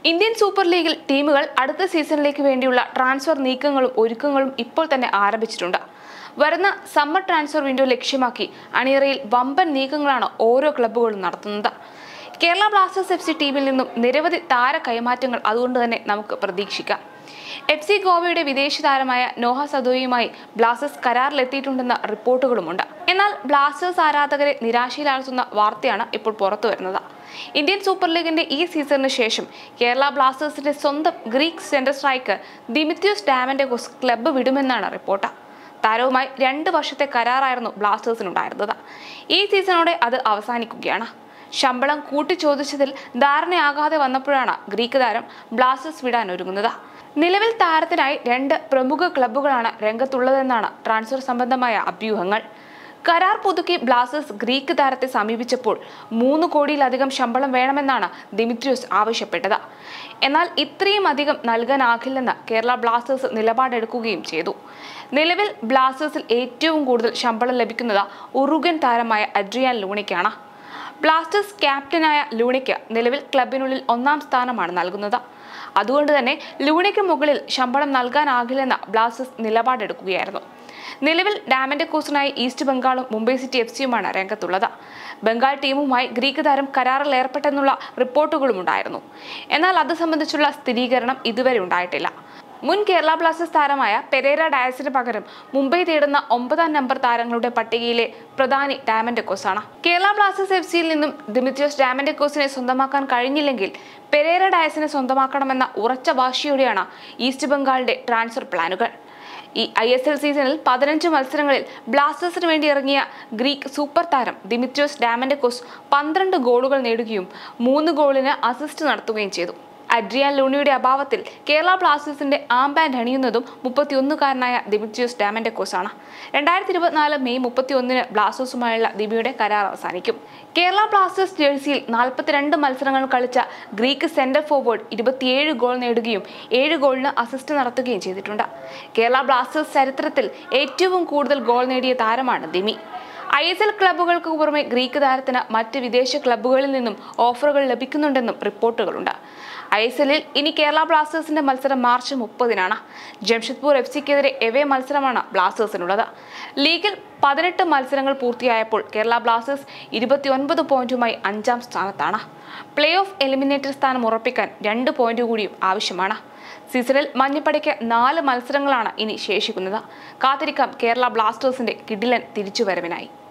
Indian super ലീഗിൽ ടീമുകൾ അടുത്ത സീസണിലേക്ക് വേണ്ടിയുള്ള ട്രാൻസ്ഫർ നീക്കങ്ങളും ഒരുക്കങ്ങളും ഇപ്പോൾ തന്നെ ആരംഭിച്ചിട്ടുണ്ട് വരുന്ന സമ്മർ ട്രാൻസ്ഫർ വിൻഡോ ലക്ഷ്യമാക്കി അണിയറയിൽ വമ്പൻ നീക്കങ്ങളാണ് ഓരോ ക്ലബ്ബുകളും നടത്തുന്നത് കേരള ബ്ലാസ്റ്റേഴ്സ് എഫ് സി ടീമിൽ നിന്നും നിരവധി താര കൈമാറ്റങ്ങൾ അതുകൊണ്ട് തന്നെ നമുക്ക് പ്രതീക്ഷിക്കാം എഫ് സി ഗോവയുടെ വിദേശ താരമായ നോഹ സദോയുമായി ബ്ലാസ്റ്റേഴ്സ് കരാറിലെത്തിയിട്ടുണ്ടെന്ന റിപ്പോർട്ടുകളുമുണ്ട് എന്നാൽ ബ്ലാസ്റ്റേഴ്സ് ആരാധകരെ നിരാശയിലാഴ്ത്തുന്ന വാർത്തയാണ് ഇപ്പോൾ പുറത്തു വരുന്നത് ഇന്ത്യൻ സൂപ്പർ ലീഗിന്റെ ഈ സീസണിന് ശേഷം കേരള ബ്ലാസ്റ്റേഴ്സിന്റെ സ്വന്തം Greek centre striker Dimitrios Diamantakos club വിടുമെന്നാണ് റിപ്പോർട്ട് താരവുമായി രണ്ട് വർഷത്തെ കരാറായിരുന്നു ബ്ലാസ്റ്റേഴ്സിനുണ്ടായിരുന്നത് ഈ സീസണോടെ അത് അവസാനിക്കുകയാണ് ശമ്പളം കൂട്ടിച്ചോദിച്ചതിൽ ധാരണയാകാതെ വന്നപ്പോഴാണ് ഗ്രീക്ക് താരം ബ്ലാസ്റ്റേഴ്സ് വിടാൻ ഒരുങ്ങുന്നത് നിലവിൽ താരത്തിനായി രണ്ട് പ്രമുഖ ക്ലബ്ബുകളാണ് രംഗത്തുള്ളതെന്നാണ് ട്രാൻസ്ഫർ സംബന്ധമായ അഭ്യൂഹങ്ങൾ കരാർ പുതുക്കി ബ്ലാസ്റ്റേഴ്സ് ഗ്രീക്ക് താരത്തെ സമീപിച്ചപ്പോൾ മൂന്ന് കോടിയിലധികം ശമ്പളം വേണമെന്നാണ് ദിമിത്രിയോസ് ആവശ്യപ്പെട്ടത് എന്നാൽ ഇത്രയും അധികം നൽകാനാകില്ലെന്ന് കേരള ബ്ലാസ്റ്റേഴ്സ് നിലപാടെടുക്കുകയും ചെയ്തു നിലവിൽ ബ്ലാസ്റ്റേഴ്സിൽ ഏറ്റവും കൂടുതൽ ശമ്പളം ലഭിക്കുന്നത് ഉറുഗൻ താരമായ അഡ്രിയാൻ ലൂണിക്കാണ് ബ്ലാസ്റ്റേഴ്സ് ക്യാപ്റ്റനായ ലൂണിക്ക് നിലവിൽ ക്ലബിനുള്ളിൽ ഒന്നാം സ്ഥാനമാണ് നൽകുന്നത് അതുകൊണ്ട് തന്നെ ലൂണിക്ക് മുകളിൽ ശമ്പളം നൽകാനാകില്ലെന്ന് ബ്ലാസ്റ്റേഴ്സ് നിലപാടെടുക്കുകയായിരുന്നു നിലവിൽ ഡാമന്റെ കോസിനായി ഈസ്റ്റ് ബംഗാളും മുംബൈ സിറ്റി എഫ് സിയുമാണ് രംഗത്തുള്ളത് ബംഗാൾ ടീമുമായി ഗ്രീക്ക് താരം കരാറിൽ ഏർപ്പെട്ടെന്നുള്ള റിപ്പോർട്ടുകളും ഉണ്ടായിരുന്നു എന്നാൽ അത് സംബന്ധിച്ചുള്ള സ്ഥിരീകരണം ഇതുവരെ ഉണ്ടായിട്ടില്ല മുൻ കേരള ബ്ലാസ്റ്റേഴ്സ് താരമായ പെരേര ഡയസിന് പകരം മുംബൈ തേടുന്ന ഒമ്പതാം നമ്പർ താരങ്ങളുടെ പട്ടികയിലെ പ്രധാനി ഡാമൻഡെക്കോസ് ആണ് കേരള ബ്ലാസ്റ്റേഴ്സ് എഫ് സിയിൽ നിന്നും ദിമിത്യോസ് ഡാമൻഡെക്കോസിനെ സ്വന്തമാക്കാൻ കഴിഞ്ഞില്ലെങ്കിൽ പെരേര ഡയസിനെ സ്വന്തമാക്കണമെന്ന ഉറച്ച വാശിയോടെയാണ് ഈസ്റ്റ് ബംഗാളിന്റെ ട്രാൻസ്ഫർ പ്ലാനുകൾ ഈ ഐ എസ് എൽ സീസണിൽ പതിനഞ്ച് മത്സരങ്ങളിൽ ബ്ലാസ്റ്റേഴ്സിന് വേണ്ടി ഇറങ്ങിയ ഗ്രീക്ക് സൂപ്പർ താരം ദിമിത്രോസ് ഡാമൻഡെക്കോസ് പന്ത്രണ്ട് ഗോളുകൾ നേടുകയും മൂന്ന് ഗോളിന് അസിസ്റ്റ് നടത്തുകയും ചെയ്തു അഡ്രിയാൻ ലൂണിയുടെ അഭാവത്തിൽ കേരള ബ്ലാസ്റ്റേഴ്സിന്റെ ആംബാൻഡ് അണിയുന്നതും മുപ്പത്തിയൊന്നുകാരനായ ദിമിത്രിയോസ് ഡാമൻഡെക്കോസ് ആണ് രണ്ടായിരത്തി ഇരുപത്തിനാല് മെയ് മുപ്പത്തിയൊന്നിന് ബ്ലാസ്റ്റേഴ്സുമായുള്ള ദിബിയുടെ കരാർ അവസാനിക്കും കേരള ബ്ലാസ്റ്റേഴ്സ് ജേഴ്സിയിൽ നാൽപ്പത്തിരണ്ട് മത്സരങ്ങൾ കളിച്ച ഗ്രീക്ക് സെന്റർ ഫോർവേഡ് ഇരുപത്തിയേഴ് ഗോൾ നേടുകയും ഏഴ് ഗോളിന് അസിസ്റ്റ് നടത്തുകയും ചെയ്തിട്ടുണ്ട് കേരള ബ്ലാസ്റ്റേഴ്സ് ചരിത്രത്തിൽ ഏറ്റവും കൂടുതൽ ഗോൾ നേടിയ താരമാണ് ദിമി ഐ എസ് എൽ ക്ലബ്ബുകൾക്ക് പുറമെ ഗ്രീക്ക് താരത്തിന് മറ്റ് വിദേശ ക്ലബ്ബുകളിൽ നിന്നും ഓഫറുകൾ ലഭിക്കുന്നുണ്ടെന്നും റിപ്പോർട്ടുകളുണ്ട് ഐ എസ് എല്ലിൽ ഇനി കേരള ബ്ലാസ്റ്റേഴ്സിന്റെ മത്സരം മാർച്ച് മുപ്പതിനാണ് ജംഷഡ്പൂർ എഫ് സിക്കെതിരെ എവേ മത്സരമാണ് ബ്ലാസ്റ്റേഴ്സിനുള്ളത് ലീഗിൽ പതിനെട്ട് മത്സരങ്ങൾ പൂർത്തിയായപ്പോൾ കേരള ബ്ലാസ്റ്റേഴ്സ് ഇരുപത്തിയൊൻപത് പോയിന്റുമായി അഞ്ചാം സ്ഥാനത്താണ് പ്ലേ ഓഫ് എലിമിനേറ്റർ സ്ഥാനം ഉറപ്പിക്കാൻ രണ്ട് പോയിന്റ് കൂടിയും ആവശ്യമാണ് സീസണിൽ മഞ്ഞപ്പടയ്ക്ക് നാല് മത്സരങ്ങളാണ് ഇനി ശേഷിക്കുന്നത് കാത്തിരിക്കാം കേരള ബ്ലാസ്റ്റേഴ്സിന്റെ കിഡിലൻ തിരിച്ചുവരവിനായി